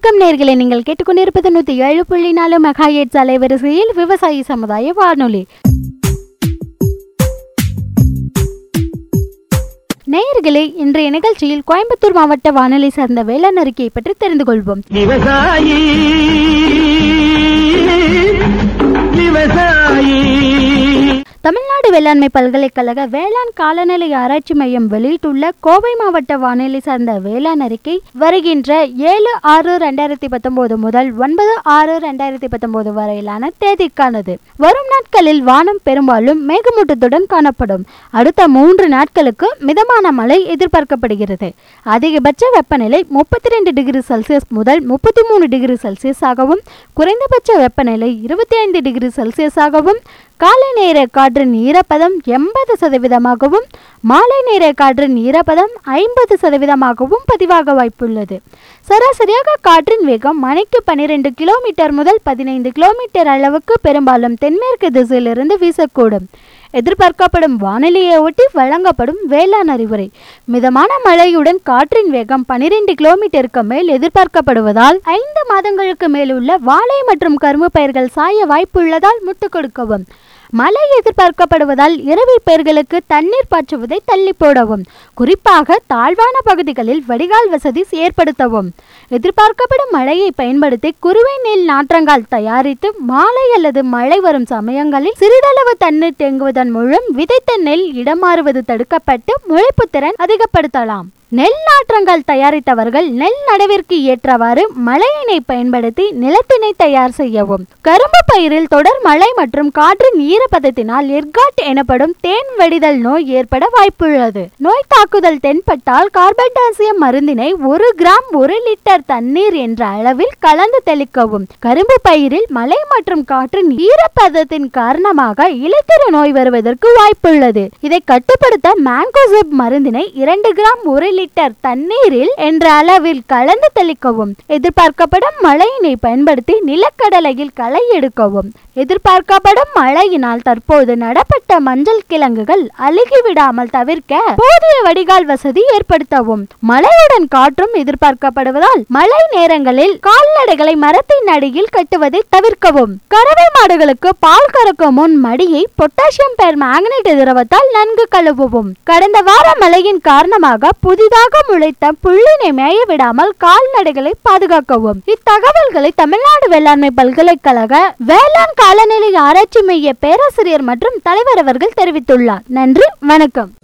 வணக்கம் நேர்களை நீங்கள் கேட்டுக்கொண்டிருப்பது நூத்தி ஏழு புள்ளி நாலு மெகாயேட்ஸ் அலைவரிசையில் விவசாயி சமுதாய வானொலி நேயர்களே இன்றைய நிகழ்ச்சியில் கோயம்புத்தூர் மாவட்ட வானொலி சார்ந்த வேளாண் அறிக்கையை பற்றி தெரிந்து கொள்வோம் விவசாயி விவசாயி தமிழ்நாடு வேளாண்மை பல்கலைக்கழக வேளாண் காலநிலை ஆராய்ச்சி மையம் வெளியிட்டுள்ள கோவை மாவட்ட வானிலை சார்ந்த வேளாண் அறிக்கை வருகின்ற ஏழு ஆறு ரெண்டாயிரத்தி பத்தொன்பது முதல் ஒன்பது ஆறு ரெண்டாயிரத்தி பத்தொன்பது வரையிலான தேதிக்கானது வரும் நாட்களில் வானம் பெரும்பாலும் மேகமூட்டத்துடன் காணப்படும் அடுத்த மூன்று நாட்களுக்கு மிதமான மழை எதிர்பார்க்கப்படுகிறது அதிகபட்ச வெப்பநிலை முப்பத்தி ரெண்டு டிகிரி செல்சியஸ் முதல் முப்பத்தி மூணு டிகிரி செல்சியஸாகவும் குறைந்தபட்ச வெப்பநிலை இருபத்தி ஐந்து டிகிரி செல்சியஸாகவும் காலை நேர காற்றின் ஈரப்பதம் எண்பது சதவீதமாகவும் மாலை நேர காற்றின் ஈரப்பதம் ஐம்பது சதவீதமாகவும் பதிவாக வாய்ப்புள்ளது சராசரியாக காற்றின் வேகம் மணிக்கு பன்னிரெண்டு கிலோமீட்டர் முதல் பதினைந்து கிலோமீட்டர் அளவுக்கு பெரும்பாலும் தென்மேற்கு திசையிலிருந்து வீசக்கூடும் எதிர்பார்க்கப்படும் வானிலையை ஒட்டி வழங்கப்படும் வேளாண் அறிவுரை மிதமான மழையுடன் காற்றின் வேகம் பனிரெண்டு கிலோமீட்டருக்கு மேல் எதிர்பார்க்கப்படுவதால் ஐந்து மாதங்களுக்கு மேலுள்ள வாழை மற்றும் கரும்பு பயிர்கள் சாய வாய்ப்புள்ளதால் முட்டு கொடுக்கவும் மழை எதிர்பார்க்கப்படுவதால் இரவு பயிர்களுக்கு தண்ணீர் பாய்ச்சுவதை தள்ளி போடவும் குறிப்பாக தாழ்வான பகுதிகளில் வடிகால் வசதி ஏற்படுத்தவும் எதிர்பார்க்கப்படும் மழையை பயன்படுத்தி குறுவை நெல் நாற்றங்கால் தயாரித்து மாலை அல்லது மழை வரும் சமயங்களில் சிறிதளவு தண்ணீர் தேங்குவதன் மூலம் விதைத்த நெல் இடமாறுவது தடுக்கப்பட்டு முளைப்பு திறன் அதிகப்படுத்தலாம் நெல் நாற்றங்கள் தயாரித்தவர்கள் நெல் நடவிற்கு ஏற்றவாறு மழையினை பயன்படுத்தி நிலத்தினை தயார் செய்யவும் கரும்பு பயிரில் தொடர் மழை மற்றும் காற்றின் ஈரப்பதத்தினால் எர்காட் எனப்படும் தேன் வெடிதல் நோய் ஏற்பட வாய்ப்புள்ளது நோய் தாக்குதல் தென்பட்டால் கார்பன்டாசியம் மருந்தினை ஒரு கிராம் ஒரு லிட்டர் தண்ணீர் என்ற அளவில் கலந்து தெளிக்கவும் கரும்பு பயிரில் மழை மற்றும் காற்றின் ஈரப்பதத்தின் காரணமாக இலைத்திரு நோய் வருவதற்கு வாய்ப்புள்ளது இதை கட்டுப்படுத்த மேங்கோசெப் மருந்தினை இரண்டு கிராம் ஒரு லிட்டர் தண்ணீரில் என்ற அளவில் கலந்து தெளிக்கவும் எதிர்பார்க்கப்படும் மழையினை பயன்படுத்தி நிலக்கடலையில் களை எடுக்கவும் எதிர்பார்க்கப்படும் மழையினால் தற்போது நடப்பட்ட மஞ்சள் கிழங்குகள் அழுகிவிடாமல் தவிர்க்க போதிய வடிகால் வசதி ஏற்படுத்தவும் மழையுடன் காற்றும் எதிர்பார்க்கப்படுவதால் மழை நேரங்களில் கால்நடைகளை மரத்தின் அடியில் கட்டுவதை தவிர்க்கவும் கறவை மாடுகளுக்கு பால் கறக்கும் முன் மடியை பொட்டாசியம் பெர் மேக்னேட் திரவத்தால் நன்கு கழுவவும் கடந்த வார மழையின் காரணமாக புதிதாக முளைத்த புள்ளினை மேய விடாமல் கால்நடைகளை பாதுகாக்கவும் இத்தகவல்களை தமிழ்நாடு வேளாண்மை பல்கலைக்கழக வேளாண் காலநிலை ஆராய்ச்சி மைய பேராசிரியர் மற்றும் தலைவர் அவர்கள் தெரிவித்துள்ளார் நன்றி வணக்கம்